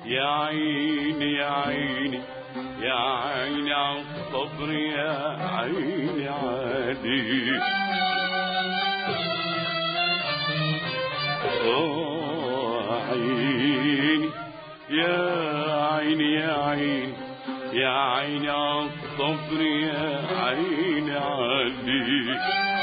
يا عيني يا عيني يا عيني على الصبر يا عيني عليك آه عيني يا عيني يا عيني يا عيني على الصبر يا عيني عليك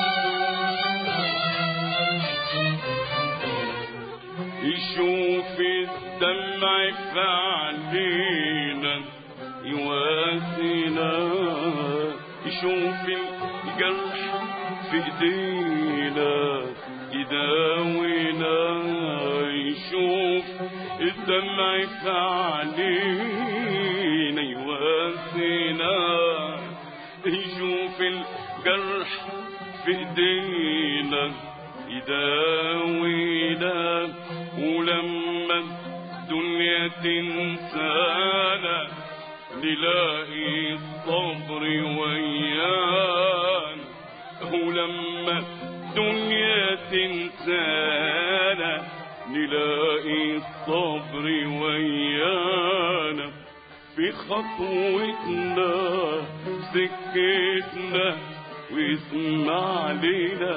يشوف الدمع في عينينا يواسينا يشوف الجرح في ايدينا يداوينا يشوف الدمع في عينينا يواسينا يشوف الجرح في ايدينا يداوينا ولما الدنيا تنسانا نلاقي الصبر ويانا ولما الدنيا تنسانا نلاقي الصبر ويانا في خطوتنا سكتنا واسمع لنا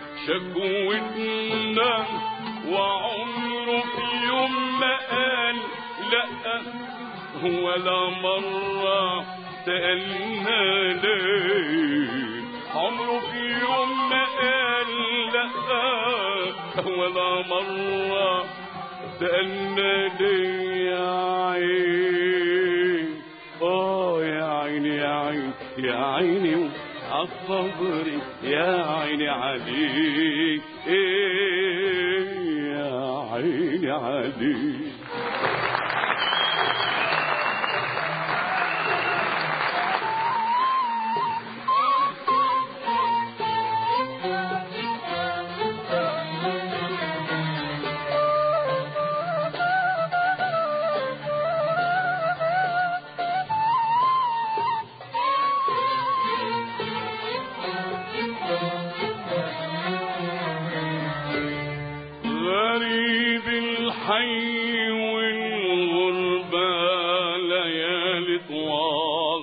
شكوتنا وعمره في يوم ما قال لا ولا مرة سألنا ليه عمره في يوم ما قال لا ولا مرة سألنا ليه يا عين اه يا عيني يا عين يا عيني عالصبر يا عيني عليك ايه يا عيني عليك غريب الحي والغربة ليالي طوال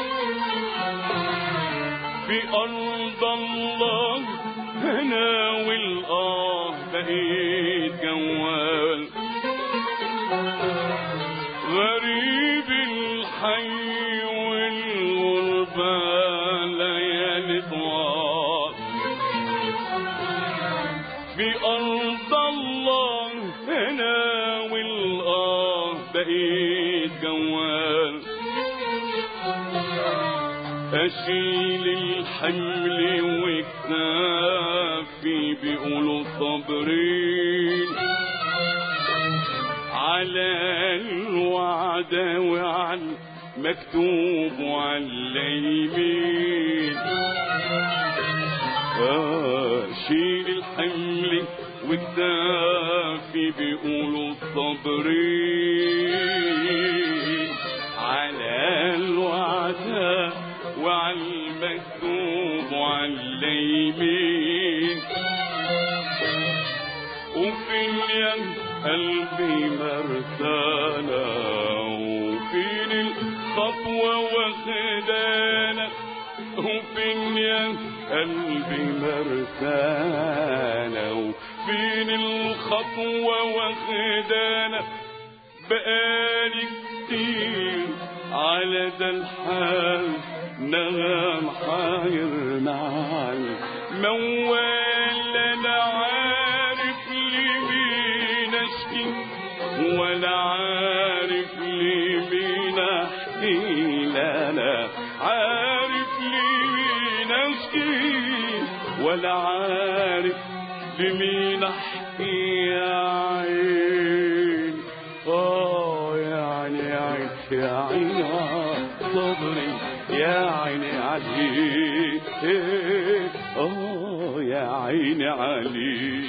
في أرض الله هنا والآه بقيت جوال غريب الحي والغربة ليالي طوال في أرض الله هنا والآه بقيت جوال أشيل الحمل وكتافي بيقولوا صابرين على الوعد وعلى المكتوب وعلى اليمين شيل الحمل والدافي بيقولوا الصبرين على الوعد وعلى المكتوب وعلى اليمين وفين يا قلبي مرسانا وفين الخطوة واخدانا وفين يا قلبي مرسانا وفين الخطوة واخدانا بقالي كتير على ده الحال نغم حاير معاي موال انا عارف لمين اشكي ولا عارف لمين احكي لا انا عارف لمين اشكي ولا عارف لمين احكي يا عين اه يا عيني يا عين يا عيني صبري يا عيني علي اه يا عيني علي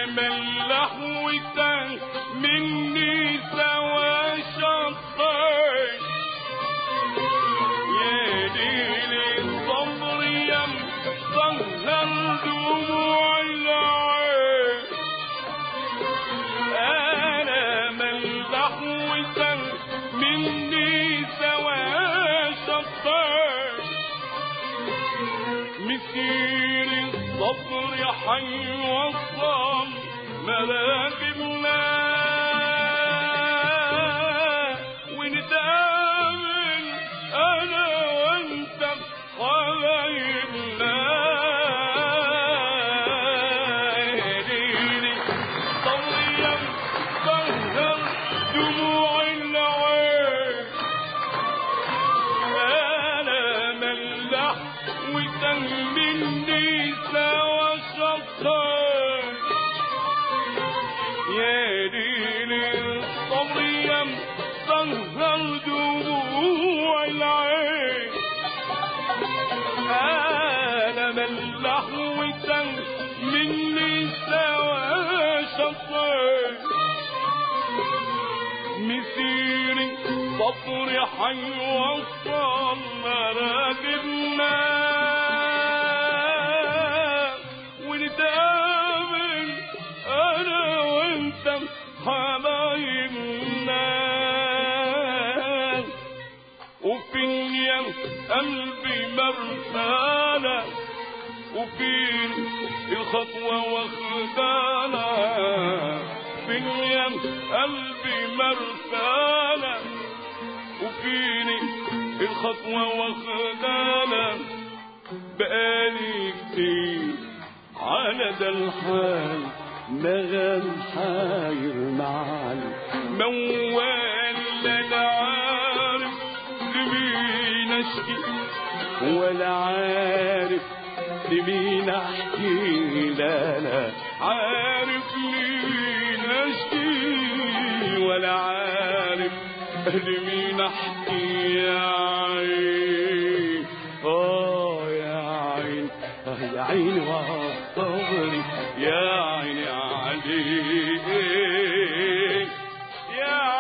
ملح وتاه مني سوا شطين يا ليل الصبر يم سهر دموع العين انا ملح وتاه مني سوا شطين مسير الصبر حي وصل مراكبنا ونتقابل انا وانت حبايبنا ليلي صبر يمطهر دموع العين انا ملح وتهمني سوا شطان يا ليل الصبر يمطهر دموع العين انا ملح وتهمني سوا شطان مسيري صبر حي وصل مراكبنا ونتقابل انا وانت حبايبنا وفين يا قلبي مرسالة وفين الخطوة واخدانا فين يا قلبي مرسالة وفيني الخطوة واخدانا بقالي كتير على ده الحال نغم حاير معاي موال لا أنا عارف لمين اشكي ولا عارف لمين احكي لا لا عارف لمين اشكي ولا عارف لمين احكي يا عين اه يا عين اه يا عيني وصبري يا عيني عليك يا